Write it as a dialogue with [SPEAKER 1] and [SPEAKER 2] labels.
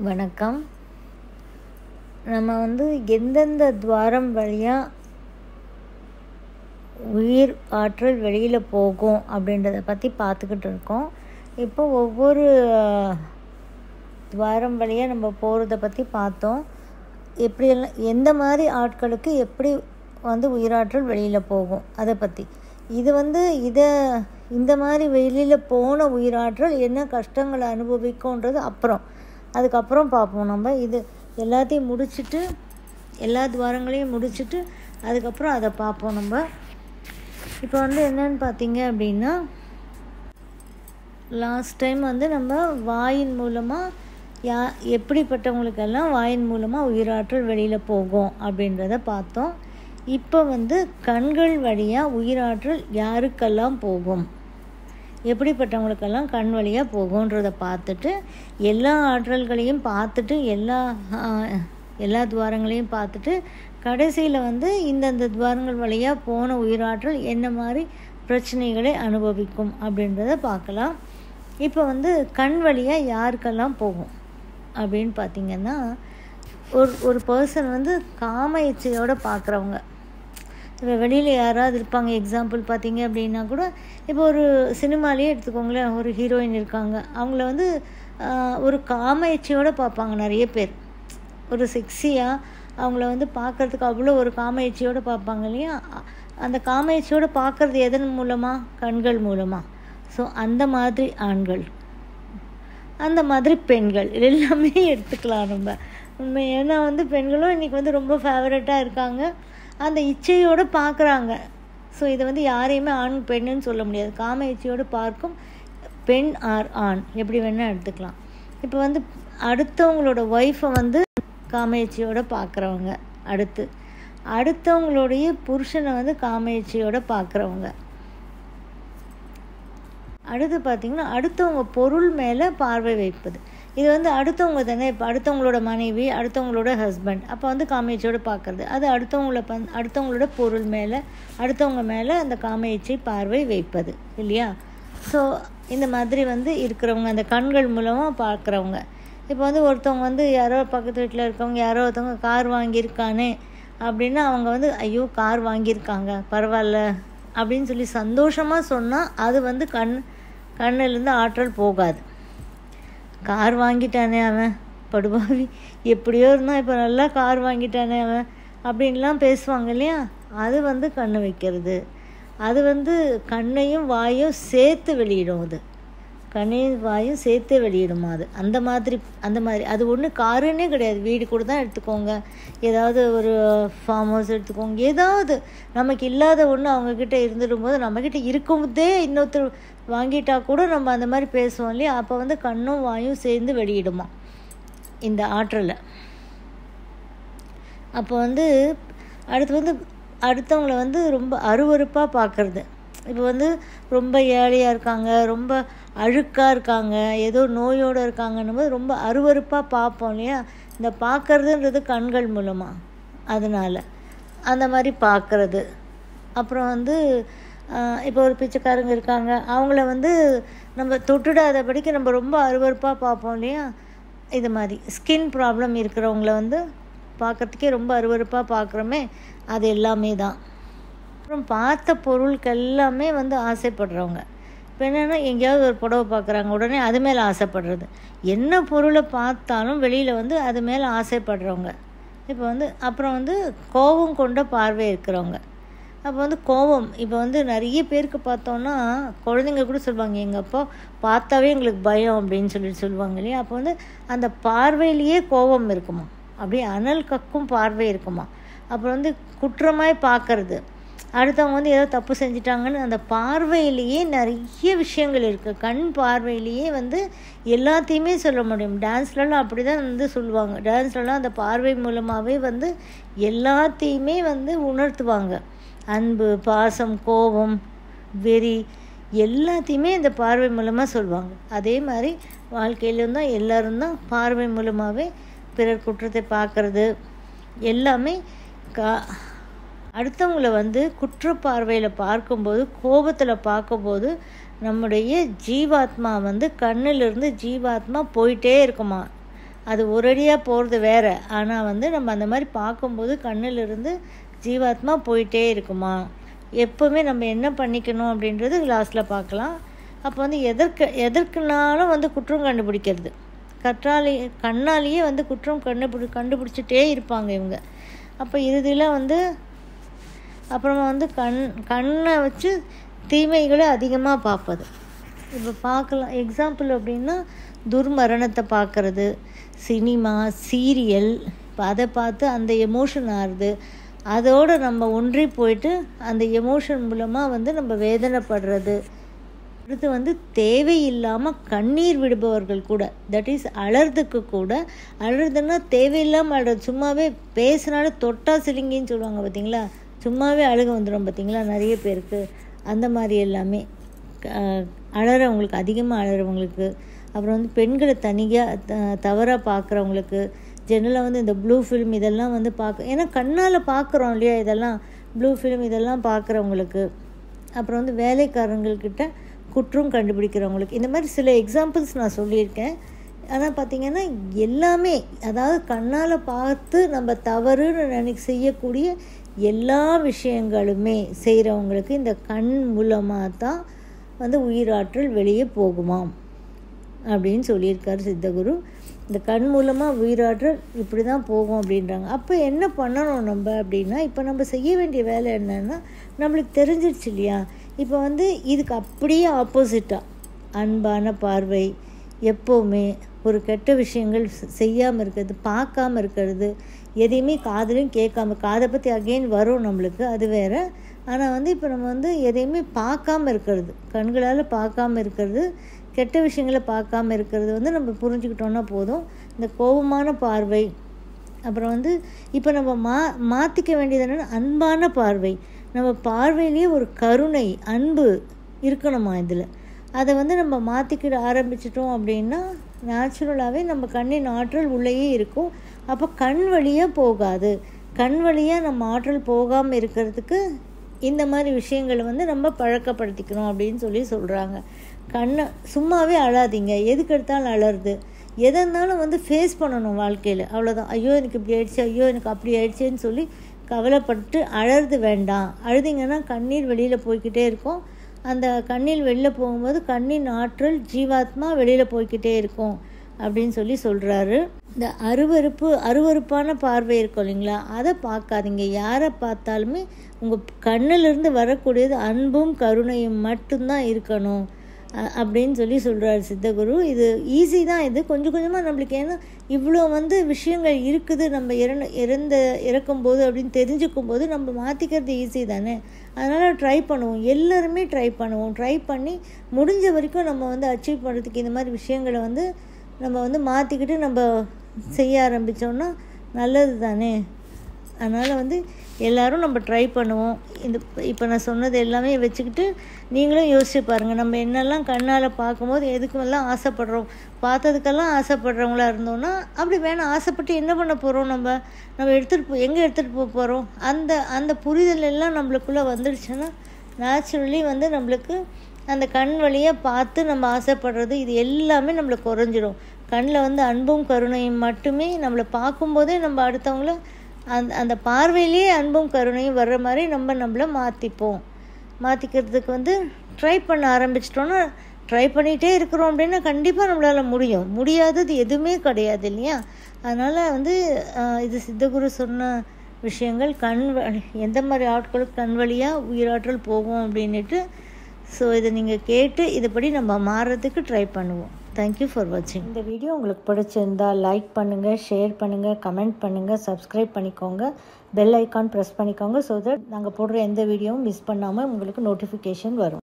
[SPEAKER 1] வணக்கம் நம்ம வந்து எந்தெந்த துவாரம் வழியாக உயிர் ஆற்றல் வெளியில் போகும் அப்படின்றத பற்றி பார்த்துக்கிட்டு இருக்கோம் இப்போ ஒவ்வொரு அஹ், துவாரம் வழியாக நம்ம போகிறத பற்றி பார்த்தோம் எப்படியெல்லாம் எந்த மாதிரி ஆட்களுக்கு எப்படி வந்து உயிராற்றல் வெளியில் போகும் அதை பற்றி இது வந்து இதை இந்த மாதிரி வெளியில் போன உயிராற்றல் என்ன கஷ்டங்களை அனுபவிக்கும்ன்றது அப்புறம் அதுக்கப்புறம் பார்ப்போம் நம்ம இது எல்லாத்தையும் முடிச்சுட்டு எல்லா துவாரங்களையும் முடிச்சுட்டு அதுக்கப்புறம் அதை பார்ப்போம் நம்ம இப்போ வந்து என்னன்னு பார்த்தீங்க அப்படின்னா லாஸ்ட் டைம் வந்து நம்ம வாயின் மூலமாக யா எப்படிப்பட்டவங்களுக்கெல்லாம் வாயின் மூலமாக உயிராற்றல் வெளியில் போகும் அப்படின்றத பார்த்தோம் இப்போ வந்து கண்கள் வழியாக உயிராற்றல் யாருக்கெல்லாம் போகும் எப்படிப்பட்டவங்களுக்கெல்லாம் கண் வழியாக போகுன்றத பார்த்துட்டு எல்லா ஆற்றல்களையும் பார்த்துட்டு எல்லா ஆ, எல்லா துவாரங்களையும் பார்த்துட்டு கடைசியில் வந்து இந்தந்த துவாரங்கள் வழியாக போன உயிராற்றல் என்ன மாதிரி பிரச்சனைகளை அனுபவிக்கும் அப்படின்றத பார்க்கலாம் இப்போ வந்து கண் வழியாக யாருக்கெல்லாம் போகும் அப்படின்னு பார்த்தீங்கன்னா ஒரு ஒரு பர்சன் வந்து காம இச்சையோடு பார்க்குறவங்க இப்போ வெளியில் யாராவது இருப்பாங்க எக்ஸாம்பிள் பார்த்தீங்க அப்படின்னா கூட இப்போ ஒரு சினிமாலேயே எடுத்துக்கோங்களேன் ஒரு ஹீரோயின் இருக்காங்க அவங்கள வந்து ஆஹ், ஒரு காம இச்சையோடு பார்ப்பாங்க நிறைய பேர் ஒரு செக்ஸியாக அவங்கள வந்து பார்க்கறதுக்கு அவ்வளோ ஒரு காம இச்சையோடு பார்ப்பாங்க இல்லையா அ- அந்த காம இச்சையோடு பார்க்கறது எதன் மூலமாக கண்கள் மூலமாக ஸோ அந்த மாதிரி ஆண்கள் அந்த மாதிரி பெண்கள் இது எல்லாமே எடுத்துக்கலாம் நம்ம உண்மை ஏன்னா வந்து பெண்களும் இன்றைக்கி வந்து ரொம்ப ஃபேவரட்டாக இருக்காங்க அந்த இச்சையோடு பார்க்குறாங்க ஸோ இதை வந்து யாரையுமே ஆண் பெண்ணுன்னு சொல்ல முடியாது காம இச்சையோடு பார்க்கும் பெண் ஆர் ஆண் எப்படி வேணால் எடுத்துக்கலாம் இப்போ வந்து அடுத்தவங்களோட ஒய்ஃபை வந்து காம இச்சையோடு பார்க்குறவங்க அடுத்து அடுத்தவங்களுடைய புருஷனை வந்து காம இச்சையோடு பார்க்குறவங்க அடுத்து பார்த்திங்கன்னா அடுத்தவங்க பொருள் மேலே பார்வை வைப்பது இது வந்து அடுத்தவங்க தானே இப்போ அடுத்தவங்களோட மனைவி அடுத்தவங்களோட ஹஸ்பண்ட் அப்போ வந்து காமேச்சோடு பார்க்குறது அது அடுத்தவங்கள பந் அடுத்தவங்களோட பொருள் மேலே அடுத்தவங்க மேலே அந்த காமேச்சை பார்வை வைப்பது இல்லையா ஸோ இந்த மாதிரி வந்து இருக்கிறவங்க அந்த கண்கள் மூலமாக பார்க்குறவங்க இப்போ வந்து ஒருத்தவங்க வந்து யாரோ பக்கத்து வீட்டில் இருக்கவங்க யாரோ ஒருத்தவங்க கார் வாங்கியிருக்கானே அப்படின்னா அவங்க வந்து ஐயோ கார் வாங்கியிருக்காங்க பரவாயில்ல அப்படின்னு சொல்லி சந்தோஷமாக சொன்னால் அது வந்து கண் கண்ணிலேருந்து ஆற்றல் போகாது கார் வாங்கிட்டானே அவன் படுபாவி எப்படியோ இருந்தால் இப்போ நல்லா கார் வாங்கிட்டானே அவன் அப்படின்லாம் பேசுவாங்க இல்லையா அது வந்து கண்ணு வைக்கிறது அது வந்து கண்ணையும் வாயும் சேர்த்து வெளியிடும் அது கண்ணையும் வாயும் சேர்த்தே வெளியிடுமா அது அந்த மாதிரி அந்த மாதிரி அது ஒன்று காருன்னே கிடையாது வீடு கூட தான் எடுத்துக்கோங்க ஏதாவது ஒரு ஃபார்ம் ஹவுஸ் எடுத்துக்கோங்க ஏதாவது நமக்கு இல்லாத ஒன்று அவங்கக்கிட்ட இருந்துடும் போது நம்மக்கிட்ட இருக்கும்போதே இன்னொருத்தர் வாங்கிட்டா கூட நம்ம அந்த மாதிரி பேசுவோம் இல்லையா அப்போ வந்து கண்ணும் வாயும் சேர்ந்து வெளியிடுமா இந்த ஆற்றலை அப்போ வந்து அடுத்து வந்து அடுத்தவங்கள வந்து ரொம்ப அருவருப்பாக பார்க்குறது இப்போ வந்து ரொம்ப ஏழையாக இருக்காங்க ரொம்ப அழுக்காக இருக்காங்க ஏதோ நோயோடு இருக்காங்கன்னும் போது ரொம்ப அருவருப்பாக பார்ப்போம் இல்லையா இந்த பார்க்கறதுன்றது கண்கள் மூலமாக அதனால் அந்த மாதிரி பார்க்குறது அப்புறம் வந்து ஆஹ், இப்போ ஒரு பிச்சைக்காரங்க இருக்காங்க அவங்கள வந்து நம்ம தொட்டுடாதபடிக்கு நம்ம ரொம்ப அருவருப்பாக பார்ப்போம் இல்லையா இது மாதிரி ஸ்கின் ப்ராப்ளம் இருக்கிறவங்கள வந்து பார்க்கறதுக்கே ரொம்ப அருவருப்பாக பார்க்குறோமே அது எல்லாமே தான் அப்புறம் பார்த்த பொருளுக்கு எல்லாமே வந்து ஆசைப்படுறவங்க இப்போ என்னென்னா எங்கேயாவது ஒரு புடவை பார்க்குறாங்க உடனே அது மேலே ஆசைப்படுறது என்ன பொருளை பார்த்தாலும் வெளியில் வந்து அது மேலே ஆசைப்படுறவங்க இப்போ வந்து அப்புறம் வந்து கோபம் கொண்ட பார்வை இருக்கிறவங்க அப்போ வந்து கோபம் இப்போ வந்து நிறைய பேருக்கு பார்த்தோன்னா குழந்தைங்க கூட சொல்லுவாங்க எங்கள் அப்பா பார்த்தாவே எங்களுக்கு பயம் அப்படின்னு சொல்லிட்டு சொல்லுவாங்க இல்லையா அப்போ வந்து அந்த பார்வையிலேயே கோபம் இருக்குமா அப்படியே அனல் கக்கும் பார்வை இருக்குமா அப்புறம் வந்து குற்றமாய் பார்க்கறது அடுத்தவங்க வந்து ஏதோ தப்பு செஞ்சிட்டாங்கன்னு அந்த பார்வையிலேயே நிறைய விஷயங்கள் இருக்குது கண் பார்வையிலேயே வந்து எல்லாத்தையுமே சொல்ல முடியும் டான்ஸ்லலாம் அப்படி தான் வந்து சொல்லுவாங்க டான்ஸ்லலாம் அந்த பார்வை மூலமாகவே வந்து எல்லாத்தையுமே வந்து உணர்த்துவாங்க அன்பு பாசம் கோபம் வெறி எல்லாத்தையுமே இந்த பார்வை மூலமாக சொல்லுவாங்க அதே மாதிரி வாழ்க்கையிலும் தான் எல்லோரும் தான் பார்வை மூலமாகவே பிறர் குற்றத்தை பார்க்குறது எல்லாமே கா அடுத்தவங்கள வந்து குற்றப்பார்வையில் பார்க்கும்போது கோபத்தில் பார்க்கும்போது நம்முடைய ஜீவாத்மா வந்து கண்ணிலிருந்து ஜீவாத்மா போயிட்டே இருக்குமா அது ஒரடியாக போகிறது வேற ஆனால் வந்து நம்ம அந்த மாதிரி பார்க்கும்போது கண்ணிலிருந்து ஜீவாத்மா போயிட்டே இருக்குமா எப்போவுமே நம்ம என்ன பண்ணிக்கணும் அப்படின்றது லாஸ்ட்டில் பார்க்கலாம் அப்போ வந்து எதற்கு எதற்குனாலும் வந்து குற்றம் கண்டுபிடிக்கிறது கற்றாலே கண்ணாலேயே வந்து குற்றம் கண்டுபிடி கண்டுபிடிச்சிட்டே இருப்பாங்க இவங்க அப்போ இறுதியில் வந்து அப்புறமா வந்து கண் கண்ணை வச்சு தீமைகளை அதிகமாக பார்ப்பது இப்போ பார்க்கலாம் எக்ஸாம்பிள் அப்படின்னா துர்மரணத்தை பார்க்குறது சினிமா சீரியல் இப்போ அதை பார்த்து அந்த எமோஷன் ஆறுது அதோடு நம்ம ஒன்றி போயிட்டு அந்த எமோஷன் மூலமாக வந்து நம்ம வேதனைப்படுறது அடுத்து வந்து தேவையில்லாமல் கண்ணீர் விடுபவர்கள் கூட தட் இஸ் அலறதுக்கு கூட அழுறதுன்னா தேவையில்லாமல் அழுறது சும்மாவே பேசுனாலே தொட்டா சிலிங்கின்னு சொல்லுவாங்க பார்த்தீங்களா சும்மாவே அழுக வந்துடும் பார்த்தீங்களா நிறைய பேருக்கு அந்த மாதிரி எல்லாமே அழறவங்களுக்கு அதிகமாக அழறவங்களுக்கு அப்புறம் வந்து பெண்களை தனியாக த தவறாக பார்க்குறவங்களுக்கு ஜெனரலாக வந்து இந்த ப்ளூ ஃபிலிம் இதெல்லாம் வந்து பார்க்க ஏன்னா கண்ணால் பார்க்குறோம் இல்லையா இதெல்லாம் ப்ளூ ஃபிலிம் இதெல்லாம் பார்க்குறவங்களுக்கு அப்புறம் வந்து வேலைக்காரங்கக்கிட்ட குற்றம் கண்டுபிடிக்கிறவங்களுக்கு இந்த மாதிரி சில எக்ஸாம்பிள்ஸ் நான் சொல்லியிருக்கேன் ஆனால் பார்த்திங்கன்னா எல்லாமே அதாவது கண்ணால் பார்த்து நம்ம தவறுன்னு நினைக்க செய்யக்கூடிய எல்லா விஷயங்களுமே செய்கிறவங்களுக்கு இந்த கண் மூலமாக தான் வந்து உயிராற்றல் வெளியே போகுமாம் அப்படின்னு சொல்லியிருக்காரு சித்தகுரு இந்த கண் மூலமாக உயிராற்றல் இப்படி தான் போகும் அப்படின்றாங்க அப்போ என்ன பண்ணணும் நம்ம அப்படின்னா இப்போ நம்ம செய்ய வேண்டிய வேலை என்னென்னா நம்மளுக்கு தெரிஞ்சிருச்சு இல்லையா இப்போ வந்து இதுக்கு அப்படியே ஆப்போசிட்டாக அன்பான பார்வை எப்போவுமே ஒரு கெட்ட விஷயங்கள் செய்யாமல் இருக்கிறது பார்க்காம இருக்கிறது எதையுமே காதலையும் கேட்காம காதை பற்றி அகெயின் வரும் நம்மளுக்கு அது வேறு ஆனால் வந்து இப்போ நம்ம வந்து எதையுமே பார்க்காம இருக்கிறது கண்களால் பார்க்காம இருக்கிறது கெட்ட விஷயங்களை பார்க்காம இருக்கிறது வந்து நம்ம புரிஞ்சுக்கிட்டோன்னா போதும் இந்த கோபமான பார்வை அப்புறம் வந்து இப்போ நம்ம மா மாற்றிக்க வேண்டியது என்னென்னா அன்பான பார்வை நம்ம பார்வையிலேயே ஒரு கருணை அன்பு இருக்கணுமா இதில் அதை வந்து நம்ம மாற்றிக்கிட ஆரம்பிச்சிட்டோம் அப்படின்னா நேச்சுரலாகவே நம்ம கண்ணின் ஆற்றல் உள்ளேயே இருக்கும் அப்போ கண் வழியாக போகாது கண் வழியாக நம்ம ஆற்றல் போகாமல் இருக்கிறதுக்கு இந்த மாதிரி விஷயங்களை வந்து நம்ம பழக்கப்படுத்திக்கணும் அப்படின்னு சொல்லி சொல்கிறாங்க கண்ணை சும்மாவே அழாதீங்க எதுக்கு எடுத்தாலும் அழருது எதை இருந்தாலும் வந்து ஃபேஸ் பண்ணணும் வாழ்க்கையில் அவ்வளோதான் ஐயோ எனக்கு இப்படி ஆயிடுச்சு ஐயோ எனக்கு அப்படி ஆயிடுச்சேன்னு சொல்லி கவலைப்பட்டு அழறது வேண்டாம் அழுதிங்கன்னா கண்ணீர் வெளியில் போய்கிட்டே இருக்கும் அந்த கண்ணீர் வெளியில் போகும்போது கண்ணின் ஆற்றல் ஜீவாத்மா வெளியில் போய்கிட்டே இருக்கும் அப்படின்னு சொல்லி சொல்கிறாரு இந்த அருவறுப்பு அருவறுப்பான பார்வை இருக்கும் இல்லைங்களா அதை பார்க்காதீங்க யாரை பார்த்தாலுமே உங்கள் கண்ணிலிருந்து வரக்கூடியது அன்பும் கருணையும் மட்டும்தான் இருக்கணும் அப்படின்னு சொல்லி சொல்கிறார் சித்தகுரு இது ஈஸி தான் இது கொஞ்சம் கொஞ்சமாக நம்மளுக்கு ஏன்னா இவ்வளோ வந்து விஷயங்கள் இருக்குது நம்ம இறந்த இறந்த இறக்கும்போது அப்படின்னு தெரிஞ்சுக்கும் போது நம்ம மாற்றிக்கிறது ஈஸி தானே அதனால் ட்ரை பண்ணுவோம் எல்லாருமே ட்ரை பண்ணுவோம் ட்ரை பண்ணி முடிஞ்ச வரைக்கும் நம்ம வந்து அச்சீவ் பண்ணுறதுக்கு இந்த மாதிரி விஷயங்களை வந்து நம்ம வந்து மாற்றிக்கிட்டு நம்ம செய்ய ஆரம்பித்தோன்னா நல்லது தானே அதனால் வந்து எல்லோரும் நம்ம ட்ரை பண்ணுவோம் இந்த இப்போ நான் சொன்னது எல்லாமே வச்சுக்கிட்டு நீங்களும் யோசிச்சு பாருங்கள் நம்ம என்னெல்லாம் கண்ணால் பார்க்கும்போது எதுக்குமெல்லாம் ஆசைப்படுறோம் பார்த்ததுக்கெல்லாம் ஆசைப்படுறவங்களா இருந்தோம்னா அப்படி வேணாம் ஆசைப்பட்டு என்ன பண்ண போகிறோம் நம்ம நம்ம எடுத்துகிட்டு போ எங்கே எடுத்துகிட்டு போக போகிறோம் அந்த அந்த புரிதல் எல்லாம் நம்மளுக்குள்ளே வந்துடுச்சுன்னா நேச்சுரலி வந்து நம்மளுக்கு அந்த கண் வழியாக பார்த்து நம்ம ஆசைப்படுறது இது எல்லாமே நம்மளுக்கு குறைஞ்சிரும் கண்ணில் வந்து அன்பும் கருணையும் மட்டுமே நம்மளை பார்க்கும்போதே நம்ம அடுத்தவங்கள அந்த அந்த பார்வையிலேயே அன்பும் கருணையும் வர்ற மாதிரி நம்ம நம்மளை மாற்றிப்போம் மாற்றிக்கிறதுக்கு வந்து ட்ரை பண்ண ஆரம்பிச்சிட்டோன்னா ட்ரை பண்ணிகிட்டே இருக்கிறோம் அப்படின்னா கண்டிப்பாக நம்மளால் முடியும் முடியாதது எதுவுமே கிடையாது இல்லையா அதனால் வந்து இது சித்தகுரு சொன்ன விஷயங்கள் கண் எந்த மாதிரி ஆட்களுக்கு கண் வழியாக உயிராற்றல் போகும் அப்படின்ட்டு ஸோ இதை நீங்கள் கேட்டு இதுபடி நம்ம மாறுறதுக்கு ட்ரை பண்ணுவோம் தேங்க்யூ ஃபார் வாட்சிங் இந்த வீடியோ உங்களுக்கு பிடிச்சிருந்தா லைக் பண்ணுங்கள் ஷேர் பண்ணுங்கள் கமெண்ட் பண்ணுங்கள் சப்ஸ்கிரைப் பண்ணிக்கோங்க பெல் ஐக்கான் ப்ரெஸ் பண்ணிக்கோங்க ஸோ தட் நாங்கள் போடுற எந்த வீடியோவும் மிஸ் பண்ணாமல் உங்களுக்கு நோட்டிஃபிகேஷன் வரும்